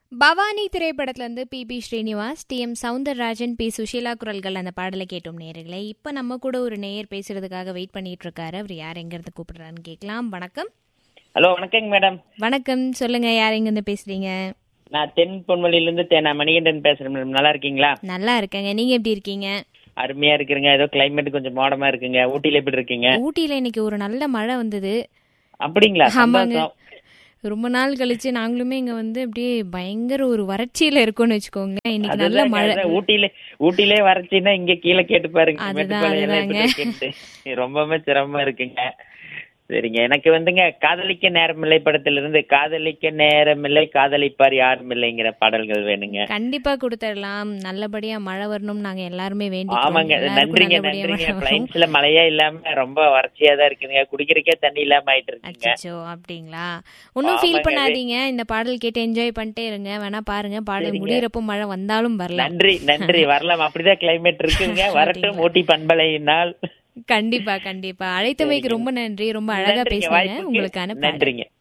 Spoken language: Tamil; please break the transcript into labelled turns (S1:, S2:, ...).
S1: பவானி திரைப்படத்துலேருந்து P B Srinivas T M Soundararajan P Susheela குரல்கள் அந்த பாடலை கேட்டோம் நேயர்களே இப்போ நம்ம கூட ஒரு நேயர் பேசுறதுக்காக வெயிட் பண்ணிட்டு இருக்காரு அவர் யார் எங்கேருந்து கூப்பிடுறான்னு கேட்கலாம் வணக்கம்
S2: ஹலோ வணக்கங்க மேடம்
S1: வணக்கம் சொல்லுங்க யார் எங்கேருந்து பேசுறீங்க
S2: நான் தென் பொன்மொழியிலேருந்து தேனா மணிகண்டன் பேசுறேன் மேடம் நல்லா இருக்கீங்களா
S1: நல்லா இருக்கேங்க நீங்க எப்படி இருக்கீங்க
S2: அருமையா இருக்குங்க ஏதோ கிளைமேட் கொஞ்சம் மோடமா இருக்குங்க ஊட்டியில எப்படி இருக்கீங்க
S1: ஊட்டியில இன்னைக்கு ஒரு நல்ல மழை வந்தது
S2: அப்படிங்களா
S1: ஆமாங்க
S2: சந்தோஷம்
S1: ரொம்ப நாள் கழிச்சு நாங்களுமே இங்க வந்து அப்படியே பயங்கர ஒரு வறட்சியில இருக்கோம்னு வச்சுக்கோங்க இன்னைக்கு நல்ல
S2: அதுதாங்க,
S1: மழை
S2: அதான் ஊட்டியில ஊட்டியிலே வறட்சின்னா இங்க கீழே கேட்டு பாருங்க
S1: அதுதான்,
S2: மேட்டுப்பாளையம் எப்படி
S1: அதுதாங்க.
S2: இருக்குன்ட்டு. ரொம்பவே சிரமமா இருக்குங்க சரிங்க எனக்கு வந்துங்க காதலிக்க நேரமில்லை படத்திலிருந்து காதலிக்க நேரமில்லை காதலிப்பார் யாரும் இல்லைங்கிற பாடல்கள் வேணுங்க
S1: கண்டிப்பா கொடுத்துடலாம் நல்லபடியா மழை வரணும் நாங்க எல்லாருமே வேண்டிக்கிறோம்
S2: ஆமாங்க
S1: எல்லாருக்கும்
S2: நன்றிங்க
S1: நல்லபடியா
S2: நன்றிங்க
S1: மழை வரும்.
S2: பிளைன்ஸ்ல மழையே இல்லாம ரொம்ப வறட்சியா தான் இருக்குங்க குடிக்கிறக்கே தண்ணி இல்லாம ஆயிட்டு இருக்குங்க
S1: அச்சச்சோ அப்படிங்களா ஒன்றும் ஃபீல்
S2: ஆமாங்க,
S1: பண்ணாதீங்க இந்த பாடல் கேட்டு என்ஜாய் பண்ணிட்டே இருங்க வேணா பாருங்க பாடல்
S2: சரிங்க.
S1: முடியறப்போ மழை வந்தாலும் வரலாம்
S2: நன்றி நன்றி வரலாம் அப்படிதான் கிளைமேட் இருக்குங்க வரட்டும் ஊட்டி பண்பலையினால்
S1: கண்டிப்பா கண்டிப்பா அழைத்தமைக்கு ரொம்ப நன்றி ரொம்ப அழகா
S2: நன்றிங்க,
S1: பேசுனீங்க
S2: வாய்ப்புக்கு
S1: உங்களுக்கான பாடல்
S2: நன்றிங்க